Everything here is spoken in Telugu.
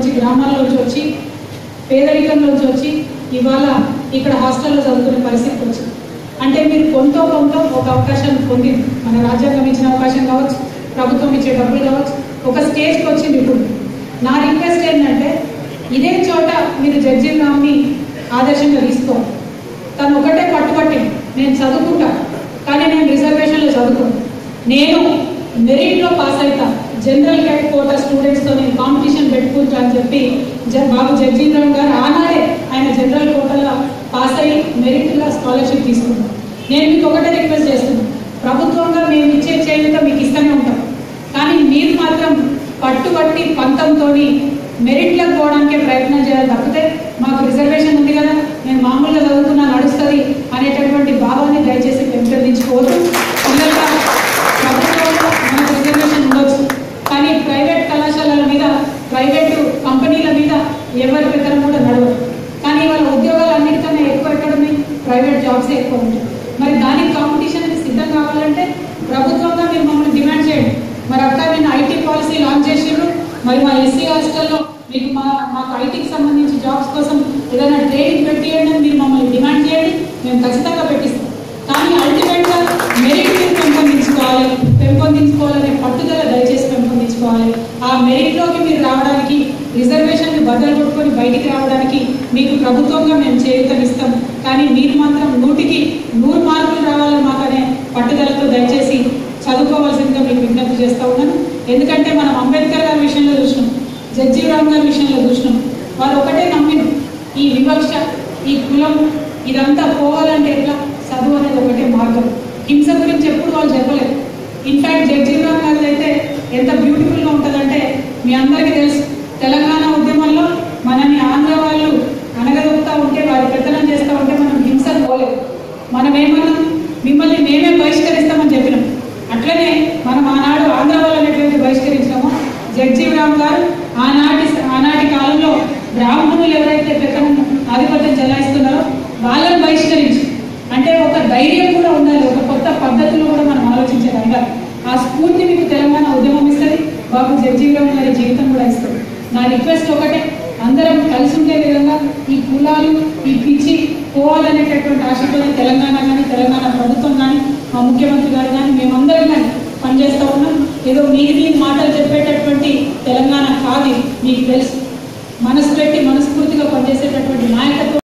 గ్రామాల్లోంచి వచ్చి పేదరికంలోంచి వచ్చి ఇవాళ ఇక్కడ హాస్టల్లో చదువుకునే పరిస్థితికి వచ్చింది అంటే మీరు కొంత కొంత ఒక అవకాశం పొందింది మన రాజ్యాంగం ఇచ్చిన అవకాశం కావచ్చు ప్రభుత్వం ఇచ్చే డబ్బులు కావచ్చు ఒక స్టేజ్కి వచ్చింది ఇప్పుడు నా రిక్వెస్ట్ ఏంటంటే ఇదే చోట మీరు జడ్జి రామ్ని ఆదర్శంగా తీసుకోవాలి తను ఒకటే పట్టుబట్టి నేను చదువుకుంటా కానీ నేను రిజర్వేషన్లో చదువుకోను నేను మెరిట్లో పాస్ అవుతా జనరల్ క్యాట్ కోటా స్టూడెంట్స్తో నేను కాంపిటీషన్ పెట్టుకుంటా అని చెప్పి జ బాబు జగ్జీవన్ గారు ఆనాడే ఆయన జనరల్ కోటాలో పాస్ అయ్యి మెరిట్లో స్కాలర్షిప్ తీసుకున్నాను నేను మీకు ఒకటే రిక్వెస్ట్ చేస్తున్నాను ప్రభుత్వంగా మేము ఇచ్చే చేయుత మీకు ఇస్తూనే ఉంటాం కానీ మీరు మాత్రం పట్టుబట్టి పంతంతో మెరిట్లకు పోవడానికే ప్రయత్నం చేయాలి తప్పితే మాకు రిజర్వేషన్ ఉంది కదా నేను మామూలుగా చదువుతున్నా నడుస్తుంది అనేటటువంటి భావాన్ని దయచేసి పెంపొందించుకోవద్దు పిల్లల ప్రభుత్వంలో మనకు రిజర్వేషన్ ఉండొచ్చు కానీ ప్రైవేట్ కళాశాలల మీద ప్రైవేటు కంపెనీల మీద ఎవరి పెత్తనం కూడా నడవదు కానీ వాళ్ళ ఉద్యోగాలు అన్నిటికన్నా ఎక్కువ ఎక్కడ ఉన్నాయి ప్రైవేట్ జాబ్సే ఎక్కువ ఉంటాయి మరి దానికి కాంపిటీషన్కి సిద్ధం కావాలంటే ప్రభుత్వంగా మీరు మమ్మల్ని డిమాండ్ చేయండి మరి అక్క నేను ఐటీ పాలసీ లాంచ్ చేసిండ్రు మరి మా ఎస్సీ హాస్టల్లో మీకు మా మాకు ఐటీకి సంబంధించి జాబ్స్ కోసం ఏదైనా ట్రైనింగ్ పెట్టియండి అని మీరు మమ్మల్ని డిమాండ్ చేయండి మేము ఖచ్చితంగా పెట్టిస్తాం కానీ అల్టిమేట్గా మెరిట్ మీరు పెంపొందించుకోవాలి పెంపొందించుకోవాలనే పట్టుదల దయచేసి పెంపొందించుకోవాలి ఆ మెరిట్లోకి మీరు రావడానికి రిజర్వేషన్ బద్దలు కొట్టుకొని బయటికి రావడానికి మీకు ప్రభుత్వంగా మేము చేయూతనిస్తాం కానీ మీరు మాత్రం నూటికి నూరు మార్కులు రావాలని మాకనే పట్టుదలతో దయచేసి చదువుకోవాల్సిందిగా మీకు విజ్ఞప్తి చేస్తా ఉన్నాను ఎందుకంటే మనం అంబేద్కర్ గారి విషయంలో చూసినాం జగ్జీవరామ్ గారి విషయంలో చూసినాం వాళ్ళు ఒకటే నమ్మిన ఈ వివక్ష ఈ కులం ఇదంతా పోవాలంటే ఎట్లా చదువు అనేది ఒకటే మార్గం హింస గురించి ఎప్పుడు వాళ్ళు చెప్పలేదు ఇన్ఫాక్ట్ జగ్జీవరామ్ గారిది అయితే ఎంత బ్యూటిఫుల్గా ఉంటుందంటే మీ అందరికీ తెలుసు తెలంగాణ ఉద్యమంలో మనల్ని ఆంధ్ర వాళ్ళు అనగదొక్కుతా ఉంటే వారి పెత్తనం చేస్తూ ఉంటే మనం హింస పోలేదు మనం ఏమన్నాం మిమ్మల్ని మేమే బహిష్కరిస్తామని చెప్పినాం అట్లనే మనం ఆనాడు ఆంధ్ర వాళ్ళని ఎట్లయితే బహిష్కరించామో జగ్జీవరామ్ గారు ఆనాటి ఆనాటి కాలంలో బ్రాహ్మణులు ఎవరైతే పెత్తనం ఆధిపత్యం చెలాయిస్తున్నారో వాళ్ళని బహిష్కరించి అంటే ఒక ధైర్యం కూడా ఉండాలి ఒక కొత్త పద్ధతులు కూడా మనం ఆలోచించే రంగాలు ఆ స్ఫూర్తి మీకు తెలంగాణ ఉద్యమం ఇస్తుంది బాబు జగ్జీవరామ్ గారి జీవితం కూడా ఇస్తుంది నా రిక్వెస్ట్ ఒకటే అందరం కలిసి ఉండే విధంగా ఈ కులాలు ఈ పిచ్చి పోవాలనేటటువంటి ఆశ